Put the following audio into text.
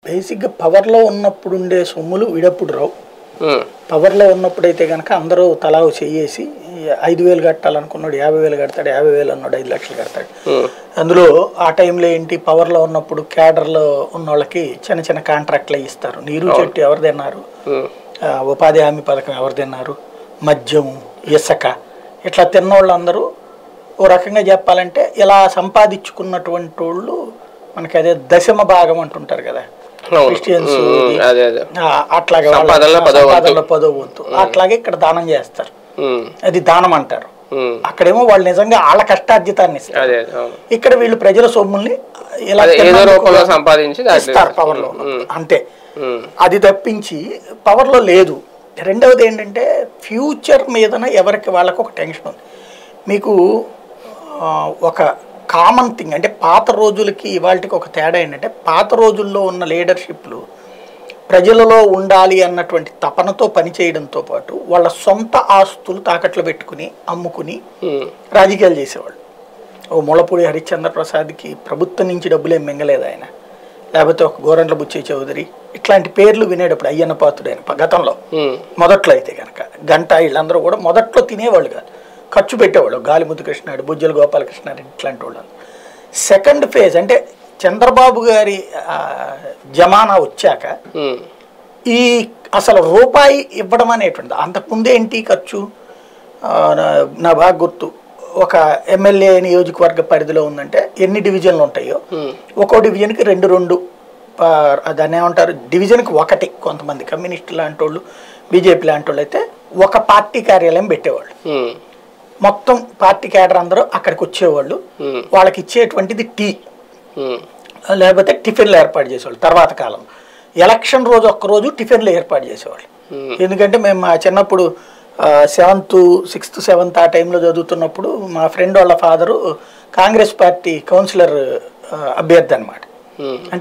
బేసిక్గా పవర్లో ఉన్నప్పుడు ఉండే సొమ్ములు విడప్పుడు రావు ఉమ్, పవర్లో ఉన్నప్పుడు అయితే కనుక అందరూ తలా ఓ చెయ్యేసి ఐదు వేలు కట్టాలనుకున్నాడు యాభై వేలు కడతాడు యాభై వేలు అన్నాడు ఐదు లక్షలు కడతాడు ఉమ్, అందులో ఆ టైంలో ఏంటి పవర్లో ఉన్నప్పుడు క్యాడర్లో ఉన్న వాళ్ళకి చిన్న చిన్న కాంట్రాక్ట్లు ఇస్తారు నీరు చెట్టు ఎవరు తిన్నారు ఉమ్, ఆ, ఉపాధి హామీ పథకం ఎవరు తిన్నారు మద్యం ఇసుక ఇట్లా తిన్న వాళ్ళందరూ ఓ రకంగా చెప్పాలంటే ఇలా సంపాదించుకున్నటువంటి వాళ్ళు మనకి అదే దశమ భాగం అంటుంటారు కదా అవును. క్రిస్టియన్స్ ఉమ్, ఉమ్, అదే అదే ఆ, అట్లాగే వాళ్ళ సంపాదనలో పదో వంతు. సంపాదనలో పదో వంతు అట్లాగే ఇక్కడ దానం చేస్తారు ఉమ్, అది దానం అంటారు ఉమ్, అక్కడేమో వాళ్ళు నిజంగా వాళ్ళ కష్టార్జితాన్ని ఇస్తారు అదే అదే అవును ఇక్కడ వీళ్ళు ప్రజల సొమ్ముల్ని ఇలా అదే ఏదో తిన్నందుకు రూపంలో సంపాదించి దాంట్లో ఇస్తారు పవర్లో అంతే ఉమ్, అది తప్పించి పవర్లో లేదు రెండవది ఏంటంటే ఫ్యూచర్ మీదన ఎవరికి వాళ్ళకి ఒక టెన్షన్ ఉంది మీకు ఆ, ఒక కామన్ థింగ్ అంటే పాత రోజులకి ఇవాళకి ఒక తేడా ఏంటంటే పాత రోజుల్లో ఉన్న లీడర్షిప్లు ప్రజలలో ఉండాలి అన్నటువంటి తపనతో పనిచేయడంతో పాటు వాళ్ళ సొంత ఆస్తులు తాకట్లు పెట్టుకుని అమ్ముకుని ఉమ్, రాజకీయాలు చేసేవాళ్ళు ఓ ముళ్ళపూడి హరిశ్చంద్ర ప్రసాద్కి ప్రభుత్వం నుంచి డబ్బులేం మింగలేదు ఆయన లేకపోతే ఒక గోరంట్ల బుచ్చయ్య చౌదరి ఇట్లాంటి పేర్లు వినేటప్పుడు అయ్యన్న పాత్రుడు ఆయన ప- గతంలో ఉమ్, మొదట్లో అయితే కనుక గంట వీళ్ళందరూ కూడా మొదట్లో తినేవాళ్ళు కాదు ఖర్చు పెట్టేవాళ్ళు గాలిముద్దు కృష్ణాడు బుజ్జల గోపాలకృష్ణారెడ్డి ఇట్లాంటి వాళ్ళు సెకండ్ ఫేజ్ అంటే చంద్రబాబు గారి ఆ, జమానా వచ్చాక ఉమ్, ఈ అసలు రూపాయి ఇవ్వడం అనేటువంటిది అంతకుముందు ఏంటి ఖర్చు ఆ, నా- నా బాగా గుర్తు ఒక ఎమ్మెల్యే నియోజకవర్గ పరిధిలో ఉందంటే ఎన్ని డివిజన్లు ఉంటాయో ఉమ్, ఒక్కో డివిజన్కి రెండు రెండు ఆ, దాన్ని ఏమంటారు డివిజన్కి ఒకటి కొంతమంది కమ్యూనిస్ట్ లాంటి వాళ్ళు బీజేపీ లాంటి వాళ్ళు అయితే ఒక పార్టీ కార్యాలయం పెట్టేవాళ్ళు ఉమ్, మొత్తం పార్టీ క్యాడర్ అందరూ అక్కడికి వచ్చేవాళ్ళు ఉమ్, వాళ్ళకి ఇచ్చేటువంటిది టీ ఉమ్, లేకపోతే టిఫిన్లు ఏర్పాటు చేసేవాళ్ళు తర్వాత కాలం ఎలక్షన్ రోజు ఒక్కరోజు టిఫిన్లు ఏర్పాటు చేసేవాళ్ళు ఉమ్, ఎందుకంటే మేము మా చిన్నప్పుడు సెవెంత్ సిక్స్త్ సెవెంత్ ఆ టైంలో చదువుతున్నప్పుడు మా ఫ్రెండ్ వాళ్ళ ఫాదరు కాంగ్రెస్ పార్టీ కౌన్సిలర్ ఆ, అభ్యర్థి అనమాట ఉమ్, అంటే